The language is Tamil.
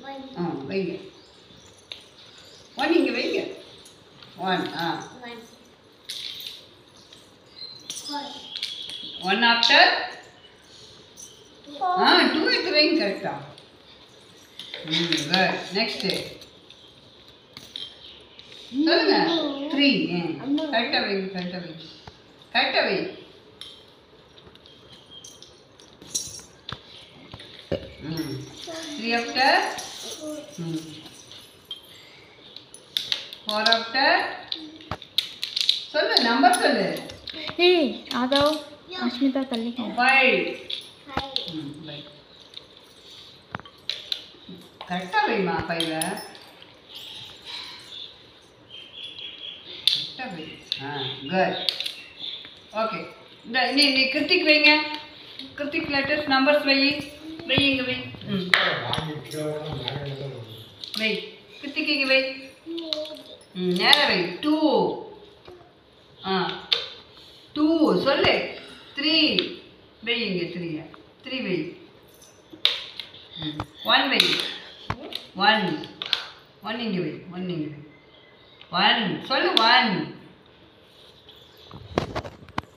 ஆ வைங்க ஒன் இங்கே வைங்க one ah one after ah two எடுத்து வைங்க கரெக்டா ம் குட் நெக்ஸ்ட்டு சொல்லுங்க த்ரீ கரெக்டாக வைங்க கரெக்டாக வைங்க கரெக்டாக வை hmm three after hmm four after சொல்லு நம்பர் சொல்லு ஏய் ஆதவ் அஸ்மிதா தள்ளிக்கோ ஃபைவ் ம் வை கரெக்டாக வைமா ஃபைவை கரெக்டாக வை ஆ குட் ஓகே இந்த நீ நீ கிருத்திக் வைங்க கிருத்திக் லெட்டர்ஸ் நம்பர்ஸ் வை வை இங்கே வை ம் வை கிருத்திக் இங்கே வை ம் நேரம் வை டூ ஆ டூ சொல்லு த்ரீ வை இங்கே த்ரீ த்ரீ வை ம் ஒன் வை ஒன் ஒன் இங்கே வை ஒன் இங்கே வை ஒன் சொல்லு ஒன்